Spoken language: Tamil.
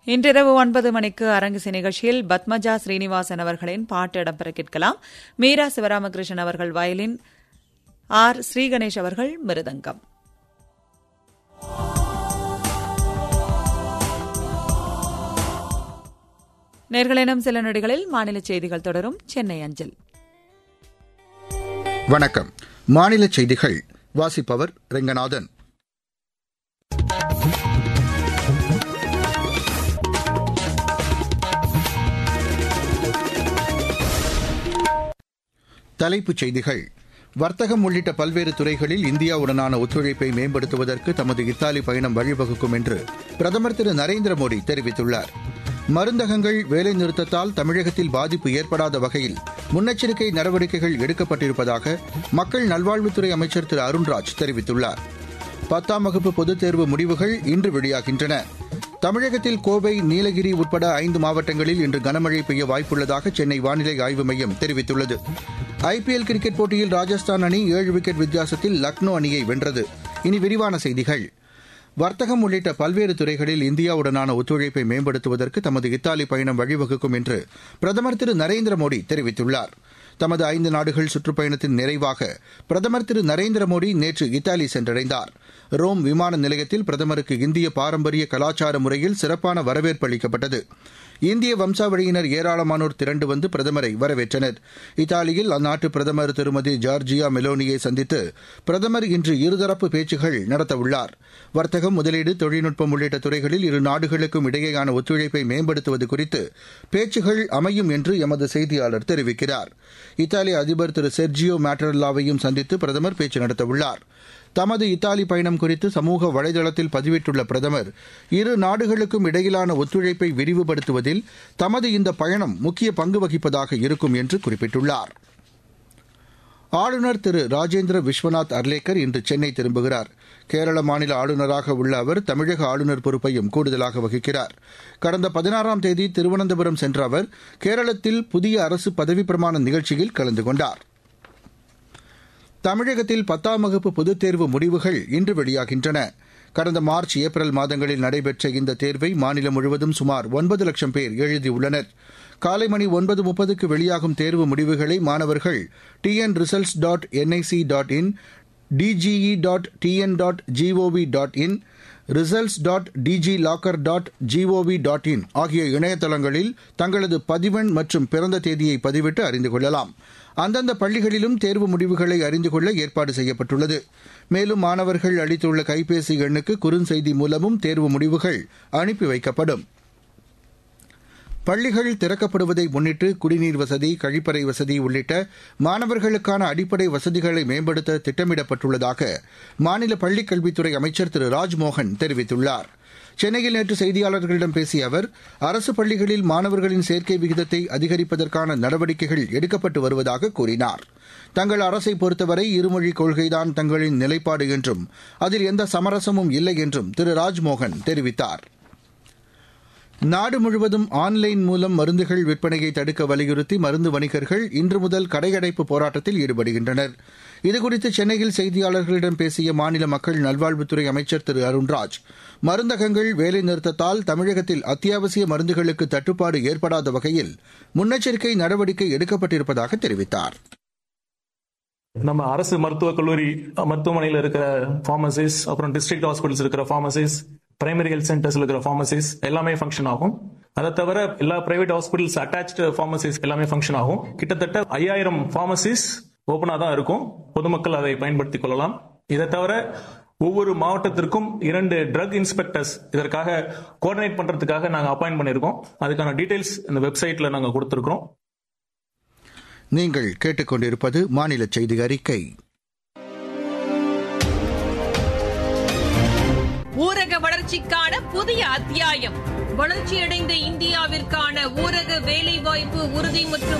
இன்றிரவு ஒன்பது மணிக்கு அரங்கிசை நிகழ்ச்சியில் பத்மஜா ஸ்ரீனிவாசன் அவர்களின் பாட்டு இடம்பெற கேட்கலாம் மீரா சிவராமகிருஷ்ணன் அவர்கள் வயலின் ஆர் ஸ்ரீகணேஷ் அவர்கள் மிருதங்கம் நேர்களினம் சில நொடிகளில் மாநில செய்திகள் தொடரும் சென்னை அஞ்சல் வணக்கம் மாநில செய்திகள் வாசிப்பவர் ரெங்கநாதன் தலைப்புச் செய்திகள் வர்த்தகம் உள்ளிட்ட பல்வேறு துறைகளில் இந்தியாவுடனான ஒத்துழைப்பை மேம்படுத்துவதற்கு தமது இத்தாலி பயணம் வழிவகுக்கும் என்று பிரதமர் திரு நரேந்திர மோடி தெரிவித்துள்ளார் மருந்தகங்கள் வேலைநிறுத்தத்தால் தமிழகத்தில் பாதிப்பு ஏற்படாத வகையில் முன்னெச்சரிக்கை நடவடிக்கைகள் எடுக்கப்பட்டிருப்பதாக மக்கள் நல்வாழ்வுத்துறை அமைச்சர் திரு அருண்ராஜ் தெரிவித்துள்ளார் பத்தாம் வகுப்பு பொதுத் தேர்வு முடிவுகள் இன்று வெளியாகின்றன தமிழகத்தில் கோவை நீலகிரி உட்பட ஐந்து மாவட்டங்களில் இன்று கனமழை பெய்ய வாய்ப்புள்ளதாக சென்னை வானிலை ஆய்வு மையம் தெரிவித்துள்ளது ஐபிஎல் கிரிக்கெட் போட்டியில் ராஜஸ்தான் அணி ஏழு விக்கெட் வித்தியாசத்தில் லக்னோ அணியை வென்றது இனி விரிவான செய்திகள் வர்த்தகம் உள்ளிட்ட பல்வேறு துறைகளில் இந்தியாவுடனான ஒத்துழைப்பை மேம்படுத்துவதற்கு தமது இத்தாலி பயணம் வழிவகுக்கும் என்று பிரதமர் திரு நரேந்திர மோடி தெரிவித்துள்ளார் தமது ஐந்து நாடுகள் சுற்றுப்பயணத்தின் நிறைவாக பிரதமர் திரு நரேந்திர மோடி நேற்று இத்தாலி சென்றடைந்தார் ரோம் விமான நிலையத்தில் பிரதமருக்கு இந்திய பாரம்பரிய கலாச்சார முறையில் சிறப்பான வரவேற்பு அளிக்கப்பட்டது இந்திய வம்சாவளியினர் ஏராளமானோர் திரண்டு வந்து பிரதமரை வரவேற்றனர் இத்தாலியில் அந்நாட்டு பிரதமர் திருமதி ஜார்ஜியா மெலோனியை சந்தித்து பிரதமர் இன்று இருதரப்பு பேச்சுகள் நடத்தவுள்ளார் வர்த்தகம் முதலீடு தொழில்நுட்பம் உள்ளிட்ட துறைகளில் இரு நாடுகளுக்கும் இடையேயான ஒத்துழைப்பை மேம்படுத்துவது குறித்து பேச்சுகள் அமையும் என்று எமது செய்தியாளர் தெரிவிக்கிறார் இத்தாலி அதிபர் திரு செர்ஜியோ மேட்டரல்லாவையும் சந்தித்து பிரதமர் பேச்சு நடத்தவுள்ளார் தமது இத்தாலி பயணம் குறித்து சமூக வலைதளத்தில் பதிவிட்டுள்ள பிரதமர் இரு நாடுகளுக்கும் இடையிலான ஒத்துழைப்பை விரிவுபடுத்துவதில் தமது இந்த பயணம் முக்கிய பங்கு வகிப்பதாக இருக்கும் என்று குறிப்பிட்டுள்ளார் ஆளுநர் திரு ராஜேந்திர விஸ்வநாத் அர்லேக்கர் இன்று சென்னை திரும்புகிறார் கேரள மாநில ஆளுநராக உள்ள அவர் தமிழக ஆளுநர் பொறுப்பையும் கூடுதலாக வகிக்கிறார் கடந்த பதினாறாம் தேதி திருவனந்தபுரம் சென்ற அவர் கேரளத்தில் புதிய அரசு பதவி பிரமாண நிகழ்ச்சியில் கலந்து கொண்டார் தமிழகத்தில் பத்தாம் வகுப்பு பொதுத் தேர்வு முடிவுகள் இன்று வெளியாகின்றன கடந்த மார்ச் ஏப்ரல் மாதங்களில் நடைபெற்ற இந்த தேர்வை மாநிலம் முழுவதும் சுமார் ஒன்பது லட்சம் பேர் எழுதியுள்ளனர் காலை மணி ஒன்பது முப்பதுக்கு வெளியாகும் தேர்வு முடிவுகளை மாணவர்கள் TN results dot NIC dot in DGE dot TN dot GOV dot in results dot digi locker dot GOV dot in ஆகிய இணையதளங்களில் தங்களது பதிவெண் மற்றும் பிறந்த தேதியை பதிவிட்டு அறிந்து கொள்ளலாம் அந்தந்த பள்ளிகளிலும் தேர்வு முடிவுகளை அறிந்து கொள்ள ஏற்பாடு செய்யப்பட்டுள்ளது மேலும் மாணவர்கள் அளித்துள்ள கைபேசி எண்ணுக்கு குறுஞ்செய்தி மூலமும் தேர்வு முடிவுகள் அனுப்பி வைக்கப்படும் பள்ளிகள் திறக்கப்படுவதை முன்னிட்டு குடிநீர் வசதி கழிப்பறை வசதி உள்ளிட்ட மாணவர்களுக்கான அடிப்படை வசதிகளை மேம்படுத்த திட்டமிடப்பட்டுள்ளதாக மாநில பள்ளிக் கல்வித்துறை அமைச்சர் திரு ராஜ்மோகன் தெரிவித்துள்ளார் சென்னையில் நேற்று செய்தியாளர்களிடம் பேசிய அவர் அரசு பள்ளிகளில் மாணவர்களின் சேர்க்கை விகிதத்தை அதிகரிப்பதற்கான நடவடிக்கைகள் எடுக்கப்பட்டு வருவதாக கூறினார் தங்கள் அரசை பொறுத்தவரை இருமொழிக் கொள்கைதான் தங்களின் நிலைப்பாடு என்றும் அதில் எந்த சமரசமும் இல்லை என்றும் திரு ராஜ்மோகன் தெரிவித்தார் நாடு முழுவதும் ஆன்லைன் மூலம் மருந்துகள் விற்பனையை தடுக்க வலியுறுத்தி மருந்து வணிகர்கள் இன்று முதல் கடையடைப்பு போராட்டத்தில் ஈடுபடுகின்றனர் இதுகுறித்து சென்னையில் செய்தியாளர்களிடம் பேசிய மாநில மக்கள் நல்வாழ்வுத்துறை அமைச்சர் திரு அருண்ராஜ் மருந்தகங்கள் வேலைநிறுத்தத்தால் தமிழகத்தில் அத்தியாவசிய மருந்துகளுக்கு தட்டுப்பாடு ஏற்படாத வகையில் முன்னெச்சரிக்கை நடவடிக்கை எடுக்கப்பட்டிருப்பதாக தெரிவித்தார் நம்ம அரசு மருத்துவக் கல்லூரி மருத்துவமனையில் இருக்கிற ஃபார்மசிஸ் அப்புறம் டிஸ்ட்ரிக்ட் ஹாஸ்பிட்டல்ஸ் இருக்கிற ஃபார்மசிஸ் பிரைமரி ஹெல்த் சென்டர்ஸ் இருக்கிற ஃபார்மசிஸ் எல்லாமே ஃபங்க்ஷன் ஆகும் அதை தவிர எல்லா பிரைவேட் ஹாஸ்பிட்டல்ஸ் அட்டாச்டு ஃபார்மசிஸ் எல்லாமே ஃபங்க்ஷன் ஆகும் கிட்டத்தட்ட ஐயாயிரம் ஃபார்மசிஸ் ஓப்பனா தான் இருக்கும் பொதுமக்கள் அதை பயன்படுத்திக் கொள்ளலாம் இதை தவிர ஒவ்வொரு மாவட்டத்திற்கும் இரண்டு ட்ரக் இன்ஸ்பெக்டர்ஸ் இதற்காக கோஆர்டினேட் பண்றதுக்காக நாங்க அப்பாயிண்ட் பண்ணிருக்கோம் அதுக்கான டீடைல்ஸ் இந்த வெப்சைட்ல நாங்க கொடுத்திருக்கிறோம் நீங்கள் கேட்டுக்கொண்டிருப்பது மாநில செய்தி அறிக்கை ஊரக வளர்ச்சிக்கான புதிய அத்தியாயம் வளர்ச்சியடைந்த இந்தியாவிற்கான ஊரக வேலைவாய்ப்பு உறுதி மற்றும்